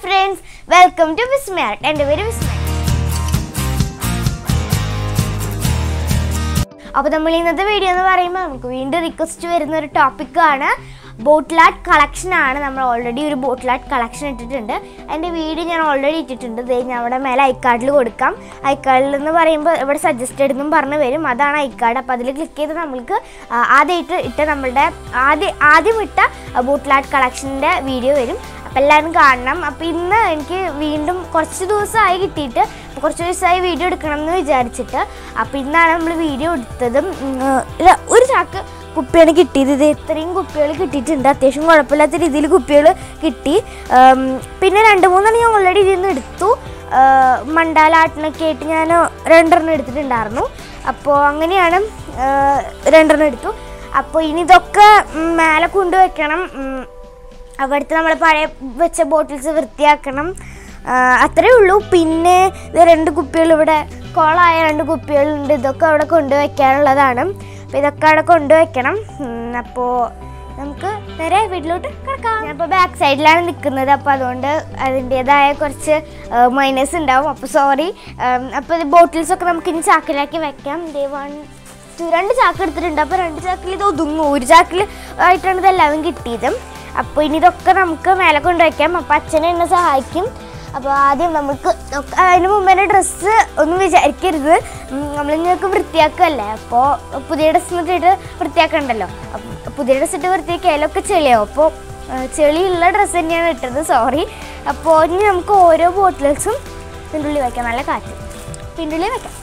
Friends welcome to വിസ്മയാർട്ട് എൻ്റെ പേര് വിസ്മയ അപ്പോൾ നമ്മൾ ഇന്നത്തെ വീഡിയോ എന്ന് പറയുമ്പോൾ നമുക്ക് വീണ്ടും റിക്വസ്റ്റ് വരുന്ന ഒരു ടോപ്പിക്കാണ് ബോട്ടിൽ ആർട്ട് കളക്ഷൻ ആണ് നമ്മൾ ഓൾറെഡി ഒരു ബോട്ടിൽ ആർട്ട് കളക്ഷൻ ഇട്ടിട്ടുണ്ട് അതിൻ്റെ വീഡിയോ ഞാൻ ഓൾറെഡി ഇട്ടിട്ടുണ്ട് ദേ ഞാൻ അവിടെ മേലെ ഐക്കാർഡിൽ കൊടുക്കാം ഐക്കാർഡിൽ എന്ന് പറയുമ്പോൾ ഇവിടെ സജസ്റ്റഡ് എന്നും പറഞ്ഞ് വരും അതാണ് ഐക്കാർഡ് അപ്പോൾ അതിൽ ക്ലിക്ക് ചെയ്ത് നമ്മൾക്ക് ആ, ആദ്യമായിട്ട് ഇട്ട നമ്മളുടെ ആദ്യം ആദ്യം ഇട്ട ബോട്ടിൽ ആർട്ട് കളക്ഷൻ്റെ വീഡിയോ വരും അപ്പോൾ എല്ലാവരും കാണണം അപ്പോൾ ഇന്ന് എനിക്ക് വീണ്ടും കുറച്ച് ദിവസമായി കിട്ടിയിട്ട് അപ്പോൾ കുറച്ച് ദിവസമായി വീഡിയോ എടുക്കണം എന്ന് വിചാരിച്ചിട്ട് അപ്പോൾ ഇന്നാണ് നമ്മൾ വീഡിയോ എടുത്തതും ഉം, ഇല്ല, ഒരു ചാക്ക് കുപ്പിയാണ് കിട്ടിയത് ഇത് ഇത്രയും കുപ്പികൾ കിട്ടിയിട്ടുണ്ട് അത്യാവശ്യം കുഴപ്പമില്ലാത്ത രീതിയിൽ കുപ്പികൾ കിട്ടി ഉം, പിന്നെ രണ്ട് മൂന്നെണ്ണം ഞാൻ ഓൾറെഡി ഇതിൽ നിന്ന് എടുത്തു ആ, മണ്ടാല ആട്ടിനൊക്കെ ആയിട്ട് ഞാൻ രണ്ടെണ്ണം എടുത്തിട്ടുണ്ടായിരുന്നു അപ്പോൾ അങ്ങനെയാണ് ആ, രണ്ടെണ്ണം എടുത്തു അപ്പോൾ ഇനി ഇതൊക്കെ ഉം, മേലെ കൊണ്ടുവയ്ക്കണം ഉം, അവിടുത്തെ നമ്മൾ പഴയ വെച്ച ബോട്ടിൽസ് വൃത്തിയാക്കണം ആ, അത്രേ ഉള്ളൂ പിന്നെ ഇത് രണ്ട് കുപ്പികൾ ഇവിടെ കോളായ രണ്ട് കുപ്പികളുണ്ട് ഇതൊക്കെ അവിടെ കൊണ്ടുവയ്ക്കാനുള്ളതാണ് അപ്പോൾ ഇതൊക്കെ അവിടെ കൊണ്ടുവയ്ക്കണം അപ്പോൾ നമുക്ക് നേരെ വീട്ടിലോട്ട് കിടക്കാം ഞാനിപ്പോൾ ബാക്ക് സൈഡിലാണ് നിൽക്കുന്നത് അപ്പോൾ അതുകൊണ്ട് അതിൻ്റേതായ കുറച്ച് മൈനസ് ഉണ്ടാവും അപ്പോൾ സോറി അപ്പോൾ ബോട്ടിൽസ് ഒക്കെ നമുക്ക് ഇനി ചാക്കിലാക്കി വെക്കാം ദേ വൺ ടു രണ്ട് ചാക്ക് എടുത്തിട്ടുണ്ട് അപ്പോൾ രണ്ട് ചാക്കിൽ ഇത് ഒതുങ്ങും ഒരു ചാക്കിൽ ആയിട്ടാണ് ഇതെല്ലാവരും കിട്ടിയത് അപ്പോൾ ഇനി ഇതൊക്കെ നമുക്ക് മേലെ കൊണ്ടുവയ്ക്കാം അപ്പോൾ അച്ഛനെ എന്നെ സഹായിക്കും അപ്പോൾ ആദ്യം നമുക്ക് ഒക്കെ- അതിന് മുമ്പ് തന്നെ ഡ്രസ്സ് ഒന്നും വിചാരിക്കരുത് നമ്മൾ നിങ്ങൾക്ക് വൃത്തിയാക്കല്ലേ അപ്പോൾ പുതിയ ഡ്രസ്സ് ഇട്ടിട്ട് വൃത്തിയാക്കണ്ടല്ലോ അപ്പം പുതിയ ഡ്രസ്സ് ഇട്ട് വൃത്തിയാക്കിയാലൊക്കെ ചെളിയാവും അപ്പോൾ ആ, ചെളിയുള്ള ഡ്രസ്സ് തന്നെയാണ് ഇട്ടത് സോറി അപ്പോൾ ഇനി നമുക്ക് ഓരോ ബോട്ടിൽസും ഇതിൻ്റെ ഉള്ളിൽ വയ്ക്കാം നല്ല കാറ്റ് ഇതിൻ്റെ ഉള്ളിൽ വയ്ക്കാം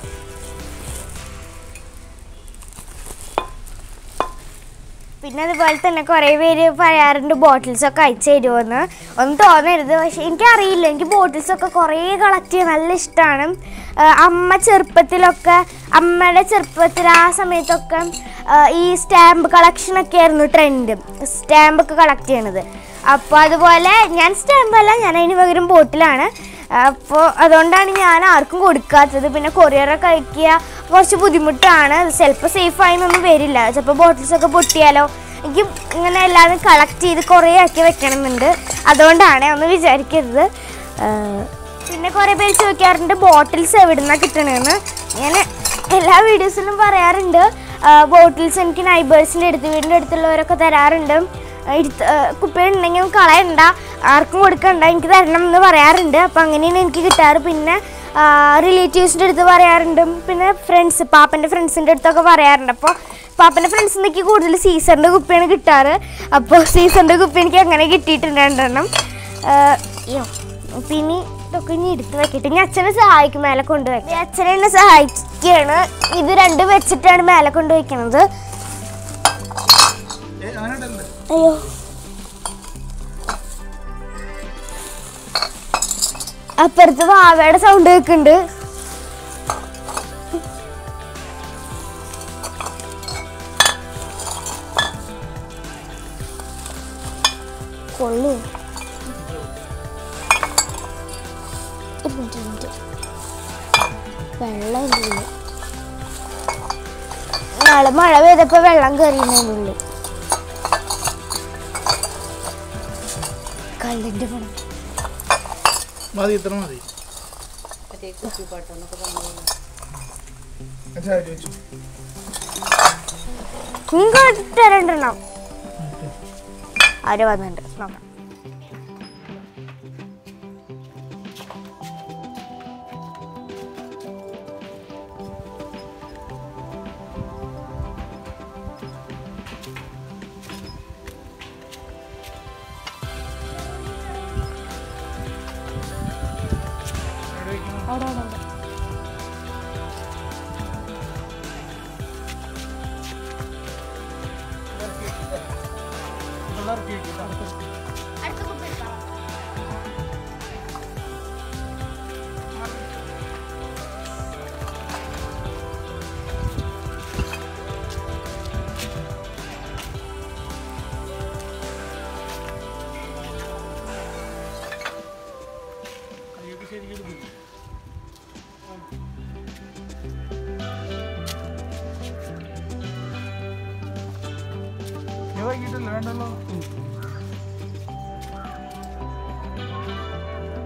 പിന്നെ അതുപോലെ തന്നെ കുറേ പേര് പറയാറുണ്ട് ബോട്ടിൽസ് ഒക്കെ അയച്ചു തരുമെന്ന് ഒന്നും തോന്നരുത് പക്ഷെ എനിക്കറിയില്ല എനിക്ക് ബോട്ടിൽസ് ഒക്കെ കുറേ കളക്ട് ചെയ്യാൻ നല്ല ഇഷ്ടമാണ് അമ്മ ചെറുപ്പത്തിലൊക്കെ അമ്മയുടെ ചെറുപ്പത്തിൽ ആ സമയത്തൊക്കെ ആ, ഈ സ്റ്റാമ്പ് കളക്ഷനൊക്കെ ആയിരുന്നു ട്രെൻഡ് സ്റ്റാമ്പൊക്കെ കളക്ട് ചെയ്യണത് അപ്പോൾ അതുപോലെ ഞാൻ സ്റ്റാമ്പ് അല്ല ഞാൻ അതിന് പകരം ബോട്ടിലാണ് അപ്പോൾ അതുകൊണ്ടാണ് ഞാൻ ആർക്കും കൊടുക്കാത്തത് പിന്നെ കൊറിയറൊക്കെ അയക്കുക കുറച്ച് ബുദ്ധിമുട്ടാണ് ചിലപ്പോൾ സേഫായി ഒന്നും വരില്ല ചിലപ്പോൾ ബോട്ടിൽസൊക്കെ പൊട്ടിയാലോ എനിക്ക് ഇങ്ങനെ എല്ലാവരും കളക്ട് ചെയ്ത് കുറേ ആക്കി വെക്കണമെന്നുണ്ട് അതുകൊണ്ടാണ് ഒന്ന് വിചാരിക്കരുത് ആ, പിന്നെ കുറേ പേര് ചോദിക്കാറുണ്ട് ബോട്ടിൽസ് എവിടുന്നാണ് കിട്ടണമെന്ന് ഞാൻ എല്ലാ വീഡിയോസിലും പറയാറുണ്ട് ബോട്ടിൽസ് എനിക്ക് നൈബേഴ്സിൻ്റെ അടുത്ത് വീടിൻ്റെ അടുത്തുള്ളവരൊക്കെ തരാറുണ്ട് എടുത്ത് കുപ്പികളുണ്ടെങ്കിൽ കളയണ്ട ആർക്കും കൊടുക്കണ്ട എനിക്ക് തരണം എന്ന് പറയാറുണ്ട് അപ്പം അങ്ങനെയാണ് എനിക്ക് കിട്ടാറ് പിന്നെ റിലേറ്റീവ്സിൻ്റെ അടുത്ത് പറയാറുണ്ട് പിന്നെ ഫ്രണ്ട്സ് പാപ്പൻ്റെ ഫ്രണ്ട്സിൻ്റെ അടുത്തൊക്കെ പറയാറുണ്ട് അപ്പോൾ പാപ്പൻ്റെ ഫ്രണ്ട്സിൽ എനിക്ക് കൂടുതൽ സീസറിൻ്റെ കുപ്പിയാണ് കിട്ടാറ് അപ്പോൾ സീസറിൻ്റെ കുപ്പി എനിക്ക് അങ്ങനെ കിട്ടിയിട്ടുണ്ട് രണ്ടെണ്ണം ആ, അയ്യോ പിന്നെ ഇതൊക്കെ ഇനി എടുത്ത് വെക്കട്ടെ ഇനി അച്ഛനെ സഹായിക്കും മേലെ കൊണ്ടുവയ്ക്കും അച്ഛനെ എന്നെ സഹായിക്കുകയാണ് ഇത് രണ്ടും വെച്ചിട്ടാണ് മേലെ കൊണ്ടുവയ്ക്കണത് അയ്യോ അപ്പുറത്ത് വാവയുടെ സൗണ്ട് കേൾക്കുന്നുണ്ട് കൊള്ളു ഒരു മിനിറ്റ് ഒരു മിനിറ്റ് വെള്ളം ഇതിൻ്റെ ഉള്ളിൽ നാളെ മഴ പെയ്തപ്പോ വെള്ളം കയറിയതിൻ്റെ ഉള്ളിൽ കല്ലിന്റെ പണം മതി ഇത്ര മതി അച്ഛാ ചോദിച്ചു ഇങ്ങോട്ട് രണ്ടെണ്ണം ആര് വന്നിട്ടുണ്ട് നോക്കാം അവിടെ അവിടെ അവിടെ അടുത്ത കുപ്പി എടുക്കാം ഇതാക്കിയിട്ടില്ല വേണ്ടല്ലോ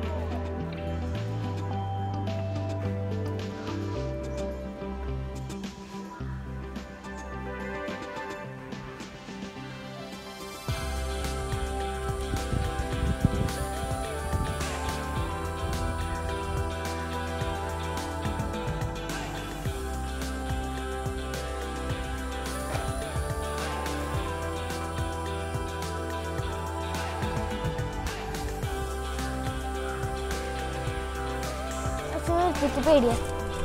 അച്ഛൻ നിർത്തിക്ക് പേടിയാ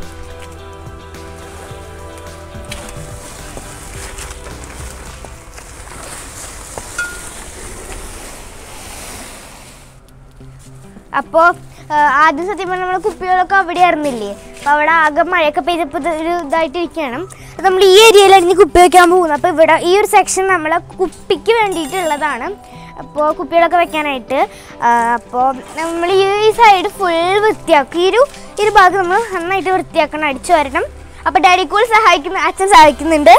അപ്പോൾ ആദ്യം സത്യം പറഞ്ഞാൽ നമ്മൾ കുപ്പികളൊക്കെ അവിടെ ആയിരുന്നില്ലേ അപ്പോൾ അവിടെ ആകെ മഴയൊക്കെ പെയ്തപ്പോൾ ഇത് ഒരു ഇതായിട്ട് ഇരിക്കുകയാണ് അപ്പോൾ നമ്മൾ ഈ ഏരിയയിലായിരുന്നു കുപ്പി വയ്ക്കാൻ പോകുന്നത് അപ്പോൾ ഇവിടെ ഈ ഒരു സെക്ഷൻ നമ്മളെ കുപ്പിക്ക് വേണ്ടിയിട്ടുള്ളതാണ് അപ്പോൾ കുപ്പികളൊക്കെ വെക്കാനായിട്ട് അപ്പോൾ നമ്മൾ ഈ ഈ സൈഡ് ഫുൾ വൃത്തിയാക്കും ഈ ഒരു ഈ ഒരു ഭാഗം നമ്മൾ നന്നായിട്ട് വൃത്തിയാക്കണം അടിച്ചു വരണം അപ്പോൾ ഡാഡി കൂൾ സഹായിക്കുന്ന അച്ഛൻ സഹായിക്കുന്നുണ്ട്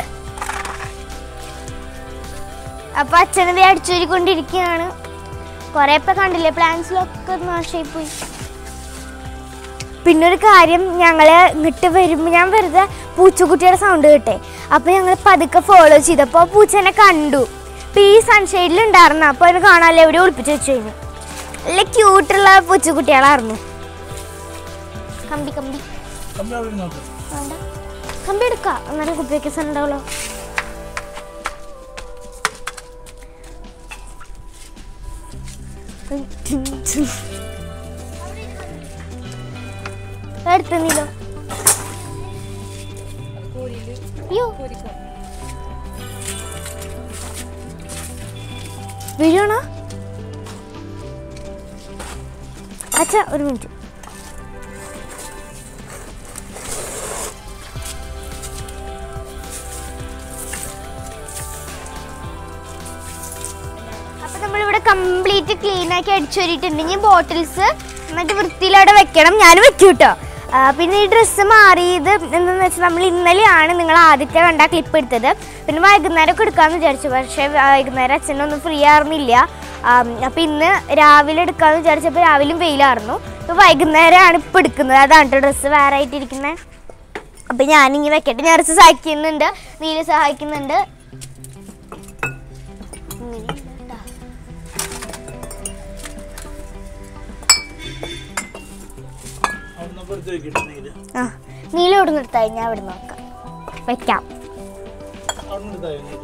അപ്പോൾ അച്ഛനത് അടിച്ചുകൊണ്ടിരിക്കുകയാണ് കുറേ ഇപ്പം കണ്ടില്ലേ പ്ലാന്റ്സിലൊക്കെ നാശമായി പോയി പിന്നെ ഒരു കാര്യം ഞങ്ങൾ ഇങ്ങോട്ട് വരുമ്പോൾ ഞാൻ വെറുതെ പൂച്ചക്കുട്ടിയുടെ സൗണ്ട് കേട്ടെ അപ്പോൾ ഞങ്ങൾ പതുക്കെ ഫോളോ ചെയ്തപ്പോൾ പൂച്ചനെ കണ്ടു അപ്പോൾ ഈ സൺഷെയ്ഡിൽ ഉണ്ടായിരുന്നു അപ്പോൾ അതിന് കാണാനല്ലേ എവിടെ ഒളിപ്പിച്ച് വെച്ചു കഴിഞ്ഞു നല്ല ക്യൂട്ടുള്ള പൂച്ചക്കുട്ടികളായിരുന്നു കമ്പി കമ്പി കമ്പി അവിടെ നോക്ക് വേണ്ട കമ്പി എടുക്കാം അന്നേരം കുപ്പി വയ്ക്കാൻ സ്ഥലം ഉണ്ടാവുമല്ലോ എടുത്തന്നീലോ അയ്യോ വീഴണോ അച്ഛ ഒരു മിനിറ്റ് അപ്പൊ നമ്മളിവിടെ കംപ്ലീറ്റ് ക്ലീൻ ആക്കി അടിച്ചൊരിട്ടുണ്ട് ഇനി ബോട്ടിൽസ് എന്നിട്ട് വൃത്തിയിൽ അവിടെ വെക്കണം ഞാൻ വെക്കും കേട്ടോ ആ, പിന്നെ ഈ ഡ്രസ്സ് മാറിയത് എന്താണെന്ന് വെച്ചാൽ നമ്മൾ ഇന്നലെയാണ് നിങ്ങൾ ആദ്യത്തെ കണ്ട ക്ലിപ്പ് എടുത്തത് പിന്നെ വൈകുന്നേരം ഒക്കെ എടുക്കാമെന്ന് വിചാരിച്ചു പക്ഷേ വൈകുന്നേരം അച്ഛനൊന്നും ഫ്രീ ആയിരുന്നില്ല അപ്പം ഇന്ന് രാവിലെ എടുക്കാമെന്ന് വിചാരിച്ചപ്പോൾ രാവിലെയും വെയിലായിരുന്നു ഇപ്പോൾ വൈകുന്നേരമാണ് ഇപ്പോൾ എടുക്കുന്നത് അതാണ് കേട്ടോ ഡ്രസ്സ് വേറെ ആയിട്ടിരിക്കുന്നത് അപ്പം ഞാനിങ്ങനെ വെക്കട്ടെ ഞാൻ ഡ്രസ്സ് സഹായിക്കുന്നുണ്ട് നീല് സഹായിക്കുന്നുണ്ട് ഇങ്ങനെയുണ്ട് ട്ടോ. അവിടുന്ന് പുറത്ത് വെക്കട്ടെ നീര് ആ നീല ഇവിടെ നിർത്തായി ഞാൻ ഇവിടെ നോക്കാം വെക്കാം അവിടുന്ന് എടുത്തായോ നീര്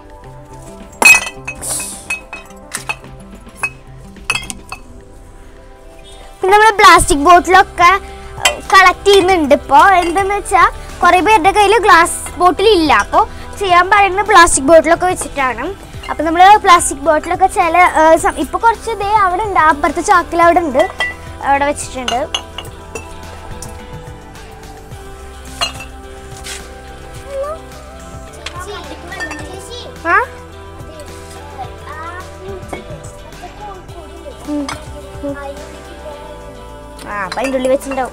പിന്നെ നമ്മൾ പ്ലാസ്റ്റിക് ബോട്ടിലൊക്കെ കളക്ട് ചെയ്യുന്നുണ്ട് ഇപ്പോൾ എന്തെന്ന് വെച്ചാൽ കുറേ പേരുടെ കയ്യിൽ ഗ്ലാസ് ബോട്ടിൽ ഇല്ല അപ്പോൾ ചെയ്യാൻ പറയുന്നത് പ്ലാസ്റ്റിക് ബോട്ടിലൊക്കെ വെച്ചിട്ടാണ് അപ്പോൾ നമ്മൾ പ്ലാസ്റ്റിക് ബോട്ടിലൊക്കെ ചില ഇപ്പോൾ കുറച്ച് ഇതേ അവിടെ ഉണ്ട് അപ്പുറത്തെ ചാക്കിൽ അവിടെ ഉണ്ട് അവിടെ വെച്ചിട്ടുണ്ട് ആ ഉം. ഉം. ആ അപ്പം അതിൻ്റെ ഉള്ളിൽ വെച്ചിട്ടുണ്ടാവും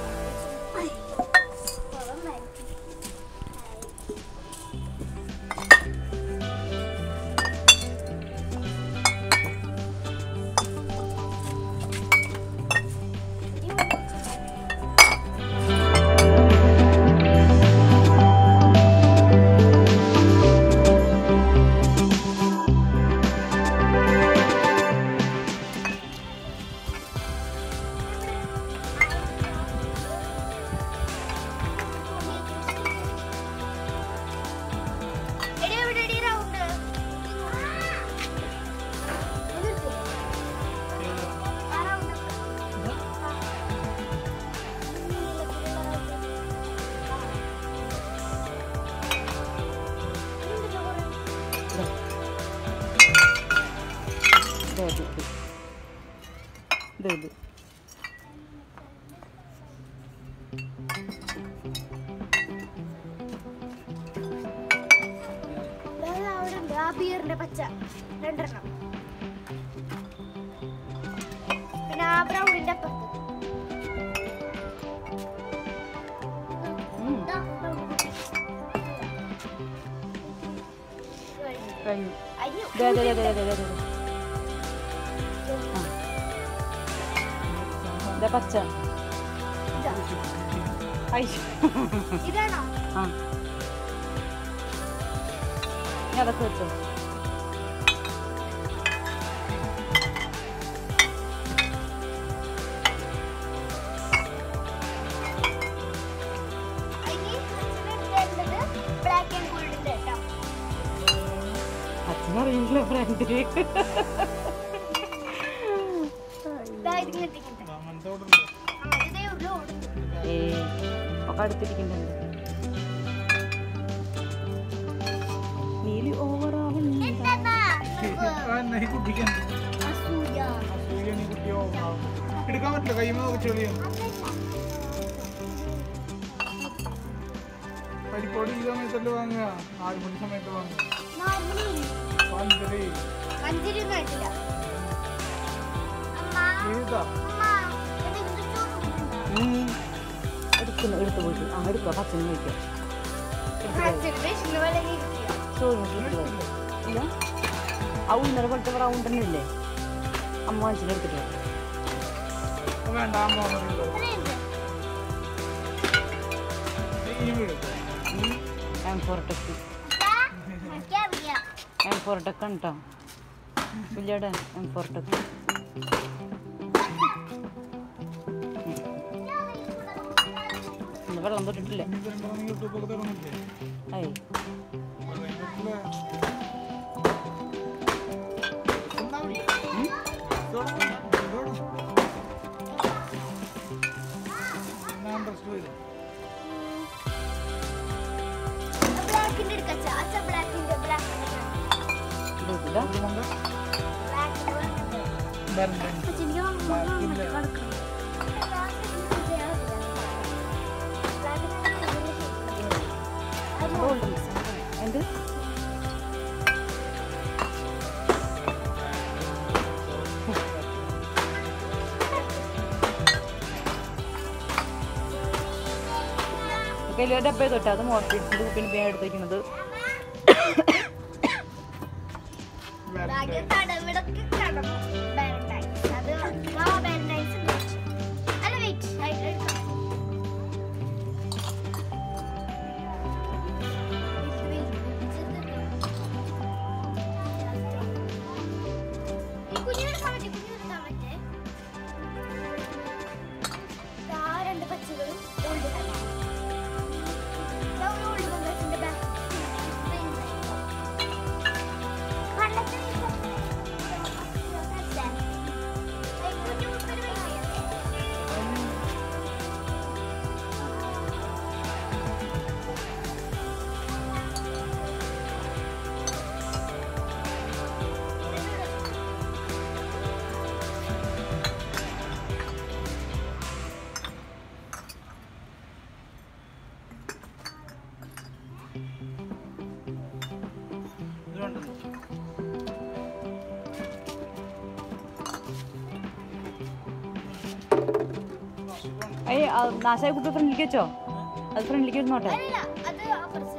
ഇത് ഇത് അവിടെ ഉണ്ട് ആ ബിയറിന്റെ പച്ച രണ്ടെണ്ണം പിന്നെ ആ ബ്രൗണിന്റെ അപ്പുറത്ത് ഉം. ദാ, brown. കഴിഞ്ഞു അയ്യോ, ദേ, ദേ, ദേ, ദേ, ദേ, ദേ, ദേ. ആ. ദേ പച്ച ഇതാ. ഐ. ഇതാണോ ആ ഇനി അതൊക്കെ വെച്ചോ അതിന് എടുത്തേണ്ടത് ബ്ലാക്ക് ആൻഡ് ഗോൾഡിന്റെ കേട്ടോ അച്ഛനറിയില്ല ഫ്രണ്ടില് ഇതാ ഇതിങ്ങനെ എത്തിക്കട്ടെ അങ്ങനത്തെ അവിടെ ഉണ്ട് ആ, ഇതേ ഉള്ളൂ ഏ ഒക്കെ അടുത്തിരിക്കുന്നുണ്ട് നീലി ഓവറാവുന്നില്ല ഈ കുട്ടിക്ക് കുട്ടിയോ എടുക്കാൻ പറ്റില്ല കൈമ ചെളിയോ പരിപ്പോട് ഈ സമയത്തല്ലേ വാങ്ങുക ആറ് മണി സമയത്ത് വാങ്ങുക വാങ്ങിക്കലേ ഏതാ എടുക്കുന്നു എടുത്തു പോയിട്ട് ആ എടുക്കുക പച്ചന് കഴിക്കാം ചോറും കിട്ടുക ഇല്ല ആ ഉന്നര പോലത്തെ റൗണ്ട് തന്നെ ഇല്ലേ അമ്മ വാങ്ങിച്ചിട്ട് എടുത്തിട്ട് വാ. ഇപ്പൊ വേണ്ട അമ്മ വന്നിട്ടുണ്ടോ ഈ വീട് M for tech M for tech ആണ് കേട്ടോ പുള്ളിയുടെ എം ഫോർ ടെക്ക് ഇന്ന് വെള്ളം തൊട്ടിട്ടില്ല യൂട്യൂബൊക്കെ തുടങ്ങിയില്ലേ ഐ ബ്ലാക്കിന്റെ എടുക്കച്ച അച്ഛ ബ്ലാക്കിന്റെ ബ്ലാക്കിന്റെ ഇതില്ല എന്ത് കയ്യിൽ ഡബ്ബ തൊട്ട് അത് മോട്ടിട്ട് പിന്നെ വേഗം എടുത്തേക്കുന്നത് കടവിടക്ക് കടം ബാലൻസ് അത് ആ ബാലൻസ് അല്ല വെയിറ്റ് കുഞ്ഞിനെടുക്കാൻ പറ്റേ കുഞ്ഞിനെടുക്കാൻ പറ്റേ ദാ രണ്ട് പച്ചകളും ഓൾഡ് ഓൾഡ് ബംഗാസിന്റെ ബാക്ക് പണ്ടത്തെ ഏയ് നാശായ കുപ്പി ഫ്രണ്ടിലേക്ക് വെച്ചോ അത് ഫ്രണ്ടിലേക്ക് ഇരുന്നോട്ടെ അല്ല അത് അപ്പുറത്ത്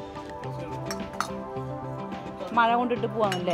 മഴ കൊണ്ടിട്ട് പോവാണല്ലേ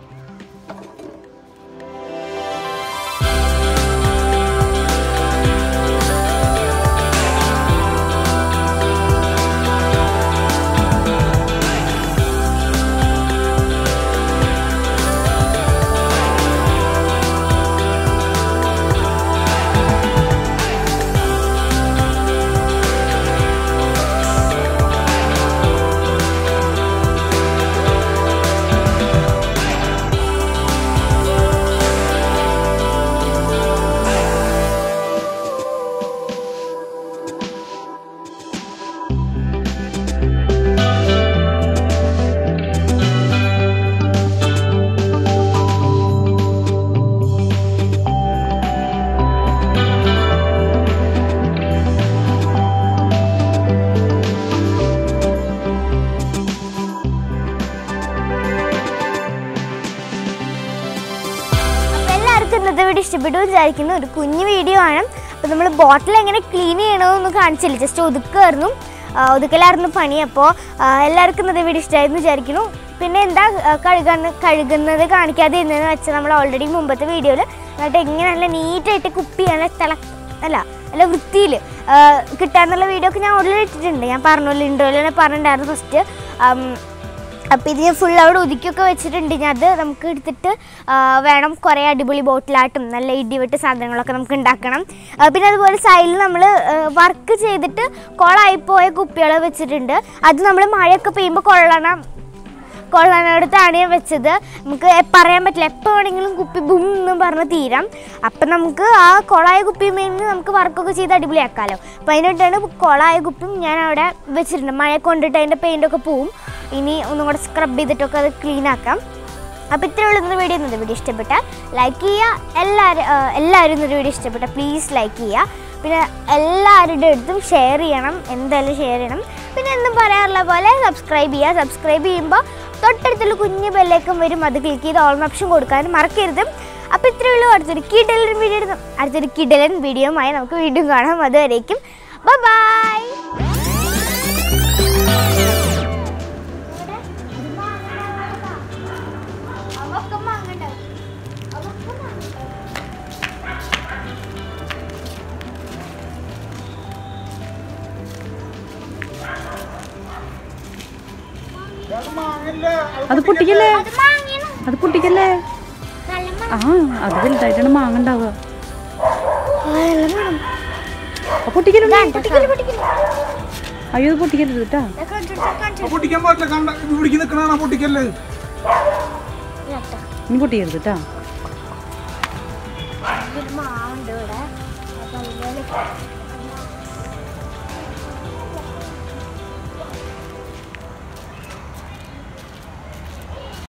അപ്പോൾ എല്ലാവർക്കും ഇന്നത്തെ വീഡിയോ ഇഷ്ടപ്പെട്ടു എന്ന് വിചാരിക്കുന്നു ഒരു കുഞ്ഞു വീഡിയോ ആണ് അപ്പോൾ നമ്മൾ ബോട്ടിൽ എങ്ങനെ ക്ലീൻ ചെയ്യണമെന്നൊന്നും കാണിച്ചില്ല ജസ്റ്റ് ഒതുക്കുമായിരുന്നു ആ, ഒതുക്കലായിരുന്നു പണി അപ്പോൾ എല്ലാവർക്കും ഇന്നത്തെ വീഡിയോ ഇഷ്ടമായിരുന്നു വിചാരിക്കുന്നു പിന്നെ എന്താ ആ, കഴുകുന്ന കഴുകുന്നത് കാണിക്കാതെ ഇരുന്നതെന്ന് വെച്ചാൽ നമ്മൾ ഓൾറെഡി മുമ്പത്തെ വീഡിയോയിൽ എന്നിട്ട് എങ്ങനെ നല്ല നീറ്റായിട്ട് കുപ്പി നല്ല തിള അല്ല നല്ല വൃത്തിയിൽ കിട്ടാന്നുള്ള വീഡിയോ ഒക്കെ ഞാൻ ഓൾറെഡി ഇട്ടിട്ടുണ്ട് ഞാൻ പറഞ്ഞല്ലോ ഇൻട്രോയിൽ തന്നെ പറഞ്ഞിട്ടുണ്ടായിരുന്നു ഫസ്റ്റ് അപ്പോൾ ഇത് ഞാൻ ഫുൾ അവിടെ ഒതുക്കിയൊക്കെ വെച്ചിട്ടുണ്ട് ഞാൻ അത് നമുക്ക് എടുത്തിട്ട് ആ, വേണം കുറേ അടിപൊളി ബോട്ടിലാട്ടും നല്ല ഇടിവെട്ട് സാധനങ്ങളൊക്കെ നമുക്ക് ഉണ്ടാക്കണം ആ, പിന്നെ അതുപോലെ സൈഡിൽ നമ്മൾ വർക്ക് ചെയ്തിട്ട് കുളമായി പോയ കുപ്പികൾ വെച്ചിട്ടുണ്ട് അത് നമ്മൾ മഴയൊക്കെ പെയ്യുമ്പോൾ കൊള്ളണം കൊള്ളാനടുത്താണ് ഞാൻ വെച്ചത് നമുക്ക് എ- പറയാൻ പറ്റില്ല എപ്പോൾ വേണമെങ്കിലും കുപ്പി ബും എന്ന് പറഞ്ഞ് തീരാം അപ്പം നമുക്ക് ആ കൊളായ കുപ്പി മേലിന് നമുക്ക് വർക്കൊക്കെ ചെയ്ത് അടിപൊളിയാക്കാമല്ലോ അപ്പം അതിനായിട്ടാണ് കൊളായ കുപ്പിയും ഞാൻ അവിടെ വെച്ചിട്ടുണ്ട് മഴ കൊണ്ടിട്ട് അതിൻ്റെ പെയിൻ്റൊക്കെ പോവും ഇനി ഒന്നും കൂടെ സ്ക്രബ് ചെയ്തിട്ടൊക്കെ അത് ക്ലീൻ ആക്കാം അപ്പോൾ ഇത്രയുള്ള ഇന്നത്തെ വീഡിയോ ഇന്നത്തെ വീഡിയോ ഇഷ്ടപ്പെട്ടാൽ ലൈക്ക് ചെയ്യുക എല്ലാവരും എല്ലാവരും ഇന്നത്തെ വീഡിയോ ഇഷ്ടപ്പെട്ടാൽ പ്ലീസ് ലൈക്ക് ചെയ്യുക പിന്നെ എല്ലാവരുടെ അടുത്തും ഷെയർ ചെയ്യണം എന്തായാലും ഷെയർ ചെയ്യണം പിന്നെ എന്നും പറയാറുള്ള പോലെ സബ്സ്ക്രൈബ് ചെയ്യുക സബ്സ്ക്രൈബ് ചെയ്യുമ്പോൾ തൊട്ടടുത്തുള്ള കുഞ്ഞു ബെല്ലേക്കും വരും അത് ക്ലിക്ക് ചെയ്ത് ഓൾ ഓപ്ഷൻ കൊടുക്കാനും മറക്കരുത് അപ്പോൾ ഇത്രയേ ഉള്ളൂ അടുത്തൊരു കിടലൻ വീഡിയോ അടുത്തൊരു കിടലൻ വീഡിയോയുമായി നമുക്ക് വീണ്ടും കാണാം അതുവരേക്കും ബൈ അത് മാങ്ങല്ലേ അത് പൊട്ടിക്കല്ലേ അത് പൊട്ടിക്കല്ലേ ആ അത് വലുതായിട്ടാണ് മാങ്ങ ഉണ്ടാവുക ആ, പൊട്ടിക്കലുണ്ട് അയ്യോ അത് പൊട്ടിക്കരുത് കേട്ടാ ആ പൊട്ടിക്കാൻ പാടില്ല കണ്ട ഇവിടേക്ക് നിൽക്കണാണ് പൊട്ടിക്കല്ലേ ഇനി പൊട്ടിക്കരുത് കേട്ടാ മാവുണ്ട് ഇവിടെ അപ്പൊ അതുപോലെ